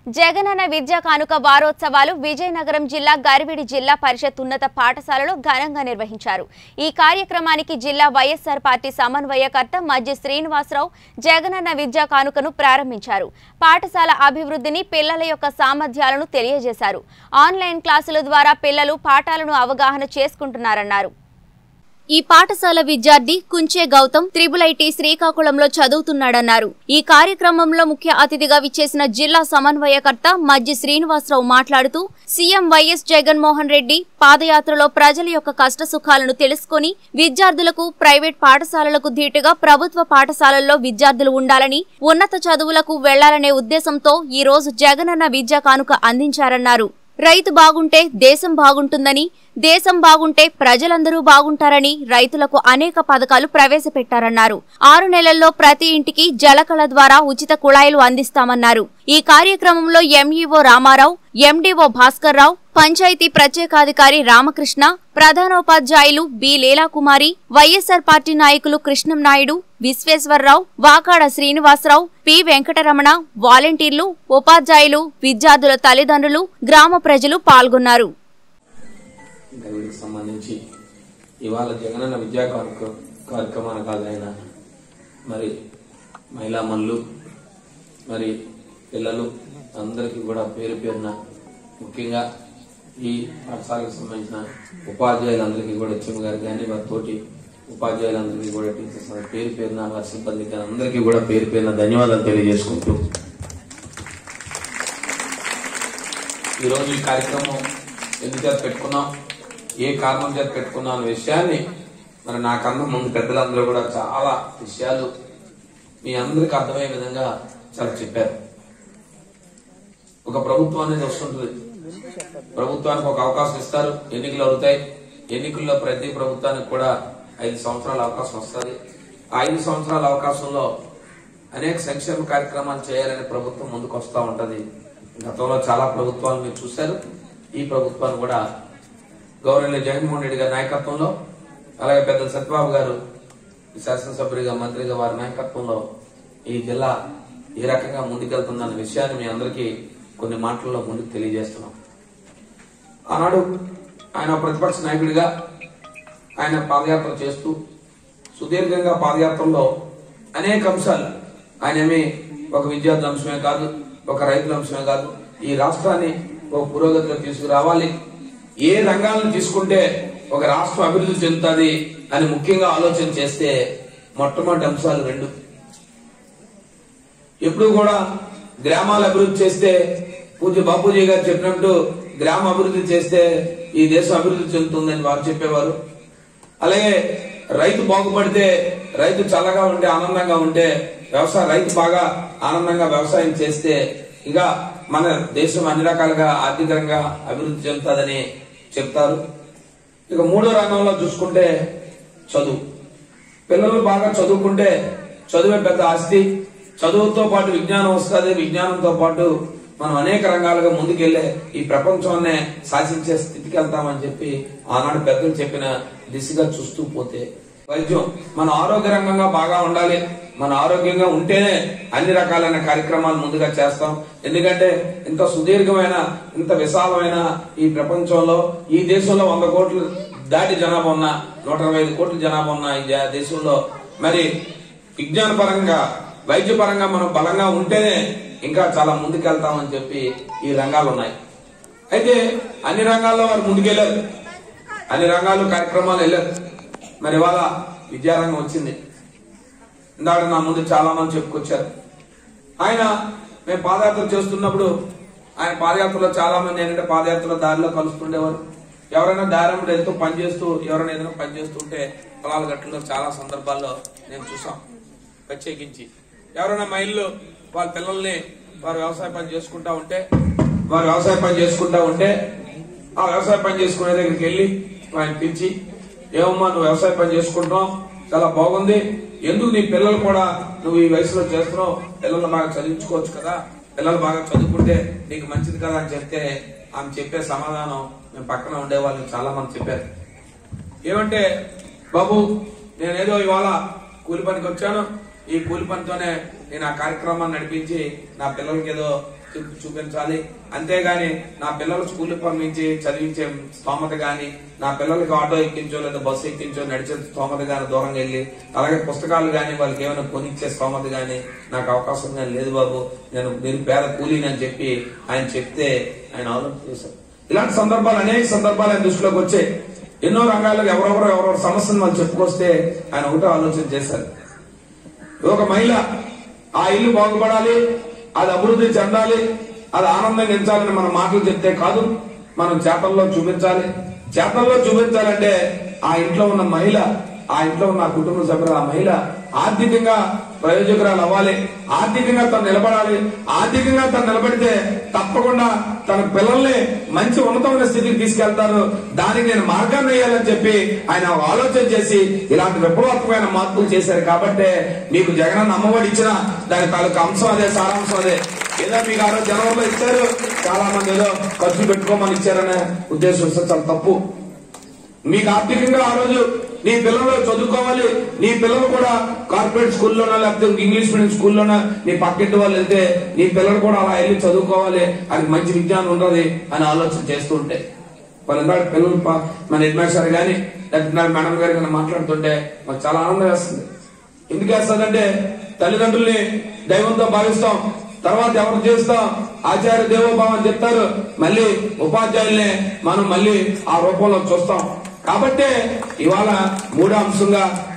జగనన్న విద్యా కానుక వారోత్సవాలు విజయనగరం జిల్లా గరివిడి జిల్లా పరిషత్ ఉన్నత పాఠశాలలో ఘనంగా నిర్వహించారు ఈ కార్యక్రమానికి జిల్లా వైఎస్ఆర్ పార్టీ సమన్వయకర్త మధ్య శ్రీనివాసరావు జగనన్న విద్యా కానుకను ప్రారంభించారు పాఠశాల అభివృద్ధిని పిల్లల యొక్క సామర్థ్యాలను తెలియజేశారు ఆన్లైన్ క్లాసుల ద్వారా పిల్లలు పాఠాలను అవగాహన చేసుకుంటున్నారన్నారు ఈ పాఠశాల విద్యార్థి కుంచే గౌతమ్ త్రిబుల్ ఐటీ శ్రీకాకుళంలో చదువుతున్నాడన్నారు ఈ కార్యక్రమంలో ముఖ్య అతిథిగా విచ్చేసిన జిల్లా సమన్వయకర్త మజ్జి శ్రీనివాసరావు మాట్లాడుతూ సీఎం వైఎస్ జగన్మోహన్ రెడ్డి పాదయాత్రలో ప్రజల యొక్క కష్టసుఖాలను తెలుసుకొని విద్యార్థులకు ప్రైవేట్ పాఠశాలలకు ధీటుగా ప్రభుత్వ పాఠశాలల్లో విద్యార్థులు ఉండాలని ఉన్నత చదువులకు వెళ్లాలనే ఉద్దేశంతో ఈ రోజు జగనన్న విద్యా కానుక అందించారన్నారు రైతు బాగుంటే దేశం బాగుంటుందని దేశం బాగుంటే ప్రజలందరూ బాగుంటారని రైతులకు అనేక పథకాలు ప్రవేశపెట్టారన్నారు ఆరు నెలల్లో ప్రతి ఇంటికి జలకళ ద్వారా ఉచిత కుళాయిలు అందిస్తామన్నారు ఈ కార్యక్రమంలో ఎంఈఓ రామారావు ఎండీఓ భాస్కర్ రావు పంచాయతీ ప్రత్యేకాధికారి రామకృష్ణ ప్రధానోపాధ్యాయులు బి లీలాకుమారి వైఎస్సార్ పార్టీ నాయకులు కృష్ణం నాయుడు విశ్వేశ్వరరావు వాకాడ శ్రీనివాసరావు పి వెంకటరమణ వాలంటీర్లు ఉపాధ్యాయులు విద్యార్థుల తల్లిదండ్రులు గ్రామ ప్రజలు పాల్గొన్నారు ఇంకా వీటికి సంబంధించి ఇవాళ జగనన్న విద్యా కార్యక్ర కార్యక్రమానికి హాజరైన మరి మహిళా మనులు మరి పిల్లలు అందరికీ కూడా పేరు పేరున ముఖ్యంగా ఈ పాఠశాలకు సంబంధించిన ఉపాధ్యాయులందరికీ కూడా హెచ్ఎం గారికి కానీ వారి తోటి ఉపాధ్యాయులందరికీ కూడా టీచర్స్ అందరికీ పేరు పేరున వారి సిబ్బందికి కానీ అందరికీ కూడా పేరు పేరున ధన్యవాదాలు తెలియజేసుకుంటూ ఈరోజు ఈ కార్యక్రమం ఎందుకు చేత పెట్టుకున్నాం ఏ కారణం చేత పెట్టుకున్నాం అనే విషయాన్ని మరి నాకన్నా ముందు పెద్దలందరూ కూడా చాలా విషయాలు మీ అందరికి అర్థమయ్యే విధంగా చాలా చెప్పారు ఒక ప్రభుత్వం అనేది వస్తుంటుంది ప్రభుత్వానికి ఒక అవకాశం ఇస్తారు ఎన్నికలు అవుతాయి ఎన్నికల్లో ప్రతి ప్రభుత్వానికి కూడా ఐదు సంవత్సరాల అవకాశం వస్తుంది ఆ ఐదు సంవత్సరాల అవకాశంలో అనేక సంక్షేమ కార్యక్రమాలు చేయాలని ప్రభుత్వం ముందుకు వస్తూ ఉంటది గతంలో చాలా ప్రభుత్వాలు మీరు చూశారు ఈ ప్రభుత్వాన్ని కూడా గౌరవనీయ జగన్మోహన్ రెడ్డి గారి నాయకత్వంలో అలాగే పెద్ద సత్యబాబు గారు ఈ శాసనసభ్యుడిగా మంత్రిగా వారి నాయకత్వంలో ఈ జిల్లా ఏ రకంగా ముందుకెళ్తుందన్న విషయాన్ని మీ అందరికీ కొన్ని మాటల్లో ముందుకు తెలియజేస్తున్నాం ఆనాడు ఆయన ప్రతిపక్ష నాయకుడిగా ఆయన పాదయాత్ర చేస్తూ సుదీర్ఘంగా పాదయాత్రలో అనేక అంశాలు ఆయనేమి ఒక విద్యార్థి అంశమే కాదు ఒక రైతుల అంశమే కాదు ఈ రాష్ట్రాన్ని ఒక పురోగతిలో తీసుకురావాలి ఏ రంగాలను తీసుకుంటే ఒక రాష్ట్రం అభివృద్ధి చెందుతుంది అని ముఖ్యంగా ఆలోచన చేస్తే మొట్టమొదటి అంశాలు రెండు ఎప్పుడు కూడా గ్రామాలు అభివృద్ధి చేస్తే పూజ్య బాపూజీ గారు చెప్పినట్టు గ్రామ అభివృద్ధి చేస్తే ఈ దేశం అభివృద్ధి చెందుతుందని వారు చెప్పేవారు అలాగే రైతు బాగుపడితే రైతు చల్లగా ఉంటే ఆనందంగా ఉంటే వ్యవసాయ రైతు బాగా ఆనందంగా వ్యవసాయం చేస్తే ఇంకా మన దేశం అన్ని రకాలుగా ఆర్థికంగా అభివృద్ధి చెందుతుందని చెప్తారు ఇక మూడో రంగంలో చూసుకుంటే చదువు పిల్లలు బాగా చదువుకుంటే చదువే పెద్ద ఆస్తి చదువుతో పాటు విజ్ఞానం వస్తుంది విజ్ఞానంతో పాటు మనం అనేక రంగాలుగా ముందుకెళ్లే ఈ ప్రపంచాన్నే శాసించే స్థితికి వెళ్తామని చెప్పి ఆనాడు పెద్దలు చెప్పిన దిశగా చూస్తూ పోతే వైద్యం మన ఆరోగ్య రంగంగా బాగా ఉండాలి మన ఆరోగ్యంగా ఉంటేనే అన్ని రకాలైన కార్యక్రమాలు ముందుగా చేస్తాం ఎందుకంటే ఇంత సుదీర్ఘమైన ఇంత విశాలమైన ఈ ప్రపంచంలో ఈ దేశంలో వంద కోట్లు దాటి జనాభా ఉన్న నూట ఇరవై ఐదు కోట్ల జనాభా ఉన్న ఈ జా- దేశంలో మరి విజ్ఞాన పరంగా వైద్య పరంగా మనం బలంగా ఉంటేనే ఇంకా చాలా ముందుకెళ్తామని చెప్పి ఈ రంగాలు ఉన్నాయి అయితే అన్ని రంగాల్లో వారు ముందుకెళ్లారు అన్ని రంగాలు కార్యక్రమాలు వెళ్ళారు మరి ఇవాళ విద్యారంగం వచ్చింది ఇందాక నా ముందు చాలా మంది చెప్పుకొచ్చారు ఆయన మేము పాదయాత్ర చేస్తున్నప్పుడు ఆయన పాదయాత్రలో చాలా మంది ఏంటంటే పాదయాత్రలో దారిలో కలుస్తుండేవారు ఎవరైనా దారం వెళ్తూ పని చేస్తూ ఎవరైనా ఏదైనా పని చేస్తుంటే పొలాల గట్టులో చాలా సందర్భాల్లో నేను చూసాం ప్రత్యేకించి ఎవరైనా మైళ్ళు వాళ్ళ పిల్లల్ని వారు వ్యవసాయ పని చేసుకుంటా ఉంటే వారు వ్యవసాయ పని చేసుకుంటా ఉంటే ఆ వ్యవసాయ పని చేసుకునే దగ్గరికి వెళ్ళి ఆయన పిలిచి ఏమమ్మా నువ్వు వ్యవసాయ పని చేసుకుంటున్నావు చాలా బాగుంది ఎందుకు నీ పిల్లలు కూడా నువ్వు ఈ వయసులో చేస్తున్నావు పిల్లల్ని బాగా చదివించుకోవచ్చు కదా పిల్లలు బాగా చదువుకుంటే నీకు మంచిది కదా అని చెప్తే ఆమె చెప్పే సమాధానం మేము పక్కన ఉండే వాళ్ళు చాలా మంది చెప్పారు ఏమంటే బాబు నేనేదో ఇవాళ కూలి పనికి వచ్చాను ఈ కూలి పనితోనే నేను ఆ కార్యక్రమాన్ని నడిపించి నా పిల్లలకి ఏదో చూ- చూపించాలి అంతేగాని నా పిల్లలు స్కూల్ పంపించి చదివించే స్తోమత గాని నా పిల్లలకి ఆటో ఎక్కించో లేదా బస్సు ఎక్కించో నడిచే స్తోమత గాని దూరంగా వెళ్ళి అలాగే పుస్తకాలు గాని వాళ్ళకి ఏమైనా కొనిచ్చే స్తోమత గాని నాకు అవకాశం గాని లేదు బాబు నేను నేను పేద కూలీని అని చెప్పి ఆయన చెప్తే ఆయన ఆలోచన చేశారు ఇలాంటి సందర్భాలు అనేక సందర్భాలు ఆయన దృష్టిలోకి వచ్చాయి ఎన్నో రంగాల్లో ఎవరెవరో ఎవరెవరో సమస్యను వాళ్ళు చెప్పుకొస్తే ఆయన ఒకటో ఆలోచన చేశారు ఒక మహిళ ఆ ఇల్లు బాగుపడాలి అది అభివృద్ధి చెందాలి అది ఆనందంగా ఎంచాలని మన మాటలు చెప్తే కాదు మనం చేతల్లో చూపించాలి చేతల్లో చూపించాలంటే ఆ ఇంట్లో ఉన్న మహిళ ఆ ఇంట్లో ఉన్న ఆ కుటుంబ సభ్యులు ఆ మహిళ ఆర్థికంగా ప్రయోజకురాలు అవ్వాలి ఆర్థికంగా తను నిలబడాలి ఆర్థికంగా తను నిలబడితే తప్పకుండా తన పిల్లల్ని మంచి ఉన్నతమైన స్థితికి తీసుకెళ్తారు దానికి నేను మార్గాన్ని వేయాలని చెప్పి ఆయన ఒక ఆలోచన చేసి ఇలాంటి విప్లవాత్మకమైన మార్పులు చేశారు కాబట్టే మీకు జగనన్న అమ్మఒడి ఇచ్చిన దాని తాలూకు అంశం అదే సారాంశం అదే ఏదో మీకు ఆ రోజు జనవరిలో ఇచ్చారు చాలా మంది ఏదో ఖర్చు పెట్టుకోమని ఇచ్చారనే ఉద్దేశం వస్తే చాలా తప్పు మీకు ఆర్థికంగా ఆ రోజు నీ పిల్లలు చదువుకోవాలి నీ పిల్లలు కూడా కార్పొరేట్ స్కూల్లోనా లేకపోతే ఇంగ్లీష్ మీడియం స్కూల్లోనా నీ పక్కింటి వాళ్ళు వెళ్తే నీ పిల్లలు కూడా అలా వెళ్ళి చదువుకోవాలి అది మంచి విజ్ఞానం ఉండదు అని ఆలోచన చేస్తూ ఉంటే వాళ్ళ పిల్లలు ప- మన హెడ్ మాస్టర్ గాని లేకపోతే నా మేడం గారు కానీ మాట్లాడుతుంటే మాకు చాలా ఆనందం వేస్తుంది ఎందుకు వేస్తుందంటే తల్లిదండ్రుల్ని దైవంతో భావిస్తాం తర్వాత ఎవరు చేస్తాం ఆచార్య దేవోభావం అని చెప్తారు మళ్ళీ ఉపాధ్యాయుల్ని మనం మళ్ళీ ఆ రూపంలో చూస్తాం కాబట్టే ఇవాళ మూడో అంశంగా